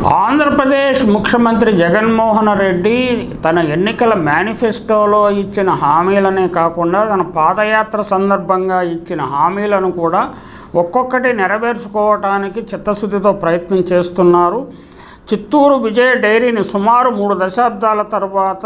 ఆంధ్రప్రదేశ్ ముఖ్యమంత్రి జగన్మోహన్ రెడ్డి తన ఎన్నికల మేనిఫెస్టోలో ఇచ్చిన హామీలనే కాకుండా తన పాదయాత్ర సందర్భంగా ఇచ్చిన హామీలను కూడా ఒక్కొక్కటి నెరవేర్చుకోవటానికి చిత్తశుద్ధితో ప్రయత్నం చేస్తున్నారు చిత్తూరు విజయ డైరీని సుమారు మూడు దశాబ్దాల తర్వాత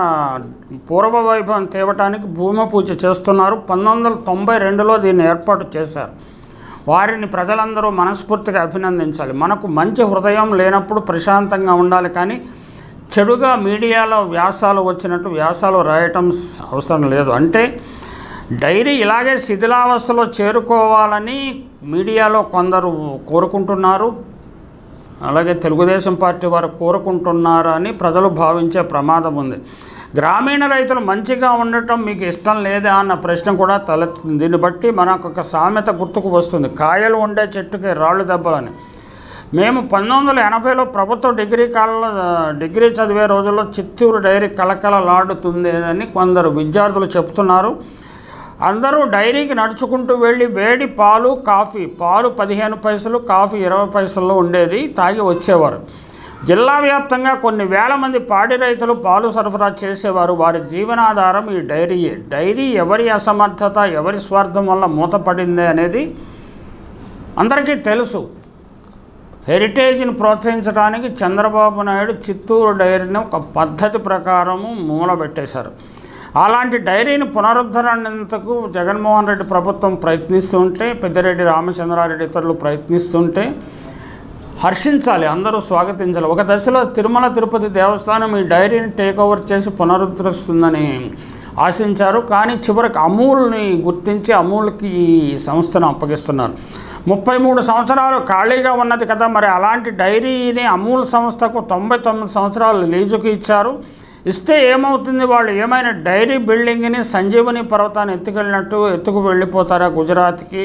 పూర్వ వైభవం తేవటానికి భూమి పూజ చేస్తున్నారు పంతొమ్మిది వందల తొంభై రెండులో దీన్ని ఏర్పాటు చేశారు వారిని ప్రజలందరూ మనస్ఫూర్తిగా అభినందించాలి మనకు మంచి హృదయం లేనప్పుడు ప్రశాంతంగా ఉండాలి కానీ చెడుగా మీడియాలో వ్యాసాలు వచ్చినట్టు వ్యాసాలు రాయటం స- అవసరం లేదు అంటే డైరీ ఇలాగే శిథిలావస్థలో చేరుకోవాలని మీడియాలో కొందరు కోరుకుంటున్నారు అలాగే తెలుగుదేశం పార్టీ వారు కోరుకుంటున్నారు అని ప్రజలు భావించే ప్రమాదం ఉంది గ్రామీణ రైతులు మంచిగా ఉండటం మీకు ఇష్టం లేదా అన్న ప్రశ్న కూడా తలెత్తుంది దీన్ని బట్టి మనకు ఒక సామెత గుర్తుకు వస్తుంది కాయలు ఉండే చెట్టుకి రాళ్ళు దెబ్బలని మేము పంతొమ్మిది వందల ఎనభైలో ప్రభుత్వ డిగ్రీ కాల డిగ్రీ చదివే రోజుల్లో చిత్తూరు డైరీ కలకలలాడుతుంది అని కొందరు విద్యార్థులు చెప్తున్నారు అందరూ డైరీకి నడుచుకుంటూ వెళ్ళి వేడి పాలు కాఫీ పాలు పదిహేను పైసలు కాఫీ ఇరవై పైసల్లో ఉండేది తాగి వచ్చేవారు జిల్లా వ్యాప్తంగా కొన్ని వేల మంది పాడి రైతులు పాలు సరఫరా చేసేవారు వారి జీవనాధారం ఈ డైరీయే డైరీ ఎవరి అసమర్థత ఎవరి స్వార్థం వల్ల మూతపడింది అనేది అందరికీ తెలుసు హెరిటేజ్ని ప్రోత్సహించడానికి చంద్రబాబు నాయుడు చిత్తూరు డైరీని ఒక పద్ధతి ప్రకారము మూలబెట్టేశారు అలాంటి డైరీని పునరుద్ధరణకు జగన్మోహన్ రెడ్డి ప్రభుత్వం ప్రయత్నిస్తుంటే పెద్దిరెడ్డి రామచంద్రారెడ్డి ఇతరులు ప్రయత్నిస్తుంటే హర్షించాలి అందరూ స్వాగతించాలి ఒక దశలో తిరుమల తిరుపతి దేవస్థానం ఈ డైరీని టేక్ ఓవర్ చేసి పునరుద్ధరిస్తుందని ఆశించారు కానీ చివరికి అమూల్ని గుర్తించి అమూల్కి ఈ సంస్థను అప్పగిస్తున్నారు ముప్పై మూడు సంవత్సరాలు ఖాళీగా ఉన్నది కదా మరి అలాంటి డైరీని అమూల్ సంస్థకు తొంభై తొమ్మిది సంవత్సరాలు లీజుకి ఇచ్చారు ఇస్తే ఏమవుతుంది వాళ్ళు ఏమైనా డైరీ బిల్డింగ్ని సంజీవని పర్వతాన్ని ఎత్తుకెళ్ళినట్టు ఎత్తుకు వెళ్ళిపోతారా గుజరాత్కి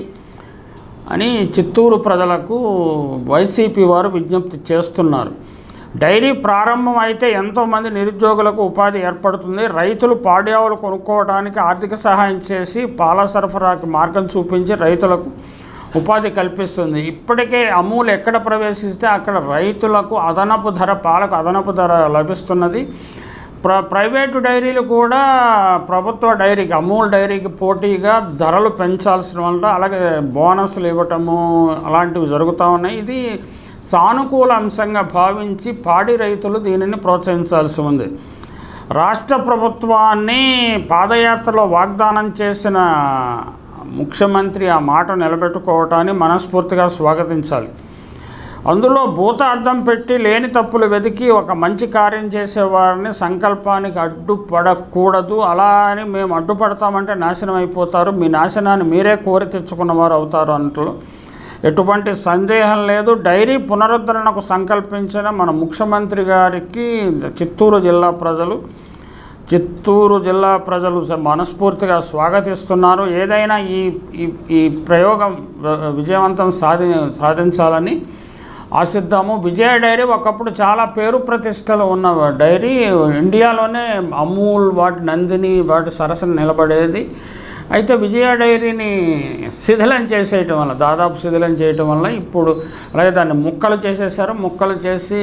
అని చిత్తూరు ప్రజలకు వైసీపీ వారు విజ్ఞప్తి చేస్తున్నారు డైరీ ప్రారంభం అయితే ఎంతోమంది నిరుద్యోగులకు ఉపాధి ఏర్పడుతుంది రైతులు పాడ్యావులు కొనుక్కోవడానికి ఆర్థిక సహాయం చేసి పాల సరఫరాకి మార్గం చూపించి రైతులకు ఉపాధి కల్పిస్తుంది ఇప్పటికే అమూల్ ఎక్కడ ప్రవేశిస్తే అక్కడ రైతులకు అదనపు ధర పాలకు అదనపు ధర లభిస్తున్నది ప్ర ప్రైవేటు డైరీలు కూడా ప్రభుత్వ డైరీకి అమూల్ డైరీకి పోటీగా ధరలు పెంచాల్సిన వల్ల అలాగే బోనస్లు ఇవ్వటము అలాంటివి జరుగుతూ ఉన్నాయి ఇది సానుకూల అంశంగా భావించి పాడి రైతులు దీనిని ప్రోత్సహించాల్సి ఉంది రాష్ట్ర ప్రభుత్వాన్ని పాదయాత్రలో వాగ్దానం చేసిన ముఖ్యమంత్రి ఆ మాట నిలబెట్టుకోవటాన్ని మనస్ఫూర్తిగా స్వాగతించాలి అందులో భూత అద్దం పెట్టి లేని తప్పులు వెతికి ఒక మంచి కార్యం చేసేవారిని సంకల్పానికి అడ్డుపడకూడదు అలా అని మేము అడ్డుపడతామంటే నాశనం అయిపోతారు మీ నాశనాన్ని మీరే కోరి తెచ్చుకున్నవారు అవుతారు అంటూ ఎటువంటి సందేహం లేదు డైరీ పునరుద్ధరణకు సంకల్పించిన మన ముఖ్యమంత్రి గారికి చిత్తూరు జిల్లా ప్రజలు చిత్తూరు జిల్లా ప్రజలు స- మనస్ఫూర్తిగా స్వాగతిస్తున్నారు ఏదైనా ఈ ఈ ఈ ప్రయోగం వ- విజయవంతం సాధి సాధించాలని ఆశిద్దాము విజయ డైరీ ఒకప్పుడు చాలా పేరు ప్రతిష్టలు ఉన్న డైరీ ఇండియాలోనే అమూల్ వాటి నందిని వాటి సరసన నిలబడేది అయితే విజయ డైరీని శిథిలం చేసేయటం వల్ల దాదాపు శిథిలం చేయటం వల్ల ఇప్పుడు అలాగే దాన్ని ముక్కలు చేసేసారు ముక్కలు చేసి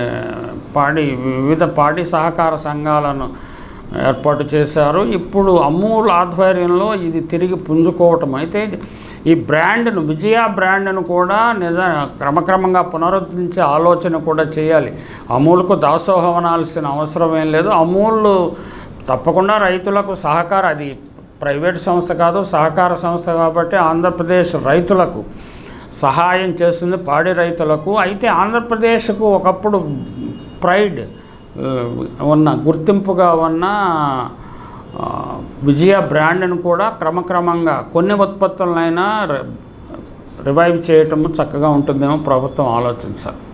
పాడి వివిధ పాడి సహకార సంఘాలను ఏర్పాటు చేశారు ఇప్పుడు అమూల్ ఆధ్వర్యంలో ఇది తిరిగి పుంజుకోవటం అయితే ఈ బ్రాండ్ను విజయ బ్రాండ్ను కూడా నిజ క్రమక్రమంగా పునరుద్ధరించే ఆలోచన కూడా చేయాలి అమూల్కు దాసోహం అనాల్సిన అవసరం ఏం లేదు అమూల్ తప్పకుండా రైతులకు సహకార అది ప్రైవేట్ సంస్థ కాదు సహకార సంస్థ కాబట్టి ఆంధ్రప్రదేశ్ రైతులకు సహాయం చేస్తుంది పాడి రైతులకు అయితే ఆంధ్రప్రదేశ్కు ఒకప్పుడు ప్రైడ్ ఆ, ఉన్న గుర్తింపుగా ఉన్న ఆ, విజయ బ్రాండ్ను కూడా క్రమక్రమంగా కొన్ని ఉత్పత్తులనైనా రి- రివైవ్ చేయటము చక్కగా ఉంటుందేమో ప్రభుత్వం ఆలోచించాలి